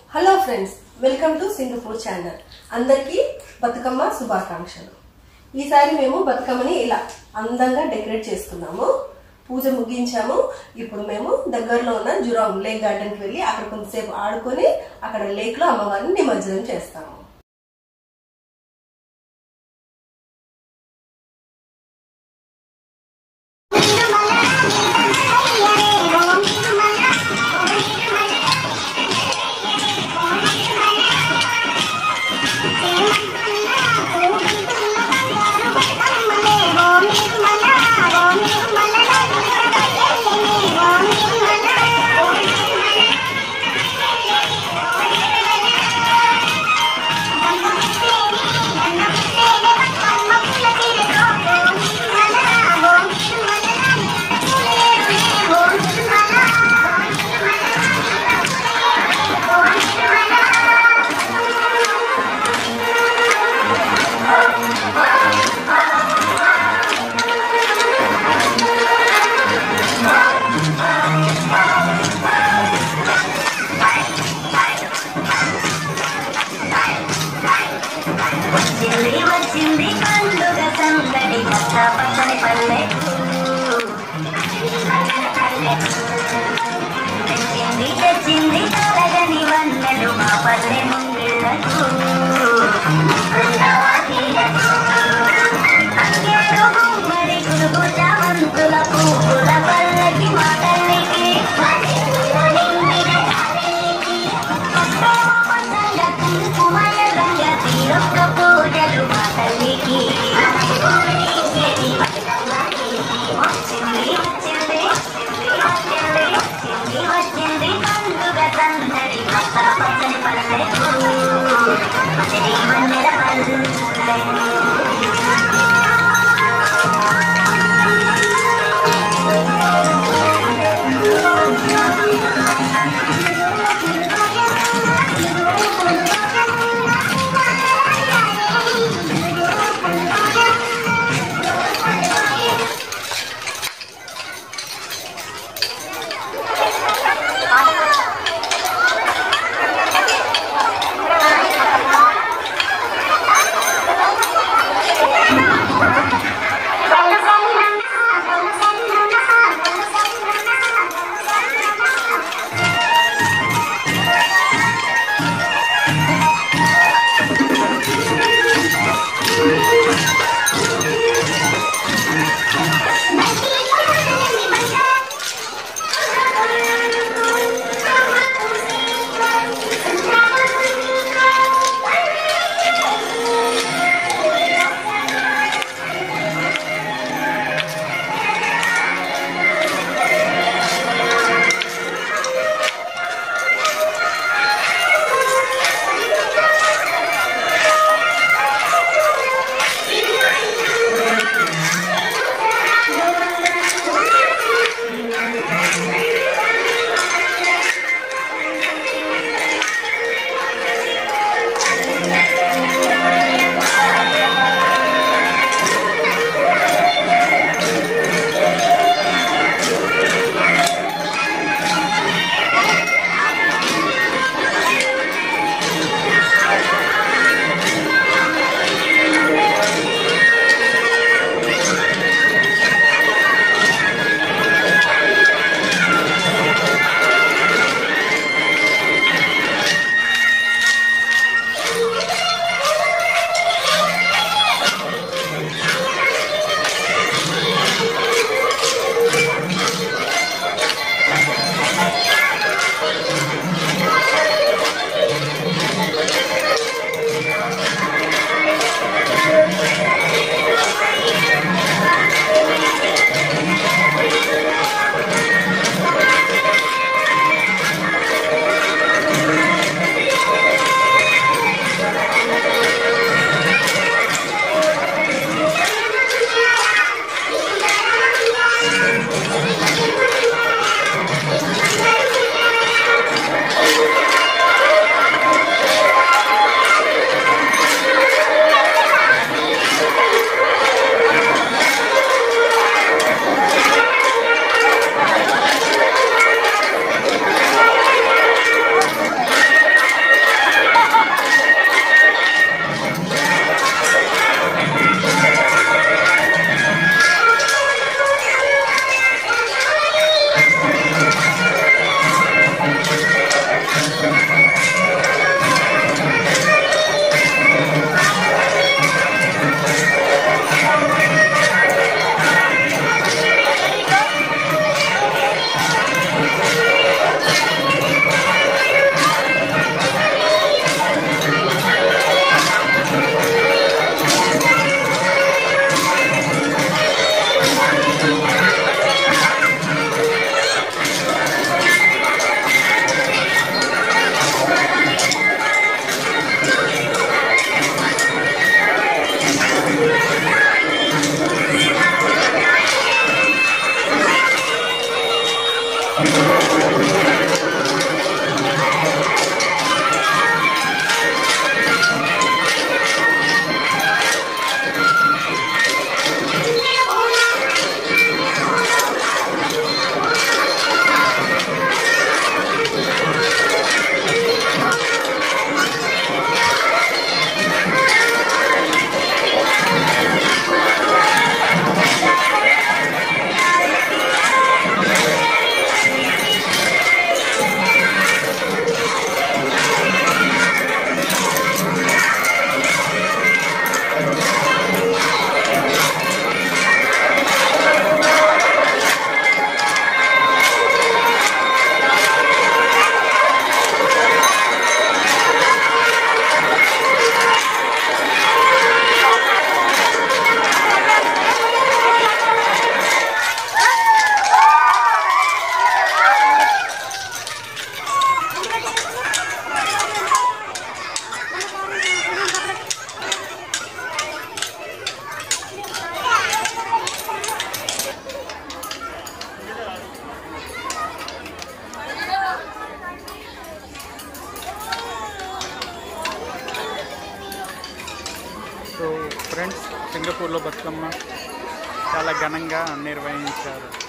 hello friends welcome to Singapore channel అందరికీ బతుకమ్మ శుభాకాంక్షలు ఈసారి మేము బతుకమ్మని ఇలా అందంగా డెకరేట్ చేసుకున్నాము పూజ ముగించాము ఇప్పుడు మేము దగ్గరలో ఉన్న జురాంగ్ లేక్ గార్డెన్కి వెళ్ళి అక్కడ కొంతసేపు ఆడుకొని అక్కడ లేక్లో అమ్మవారిని నిమజ్జనం చేస్తాము వచ్చింది వచ్చింది పండుగ సందడి పచ్చ పచ్చని పల్లె తెచ్చింది తెచ్చింది కలగని వన్నెలు మా పల్లె ముంగిళ్ళకు అంగేరు గుమ్మడి గురుగు చామంతుల పువ్వుల పల్లకి మా తల్లికి నిండిన కాలేకి పచ్చంగ కుంకుమల రంగ తీరొక్క పూజలు మా తల్లికి వచ్చింది వచ్చింది వచ్చింది వచ్చింది వచ్చింది పండుగ సందడి పచ్చ పచ్చని పల్లెకు పచ్చని వన్నెల పల్లె ఫ్రెండ్స్ సింగపూర్లో బతుకమ్మ చాలా ఘనంగా నిర్వహించారు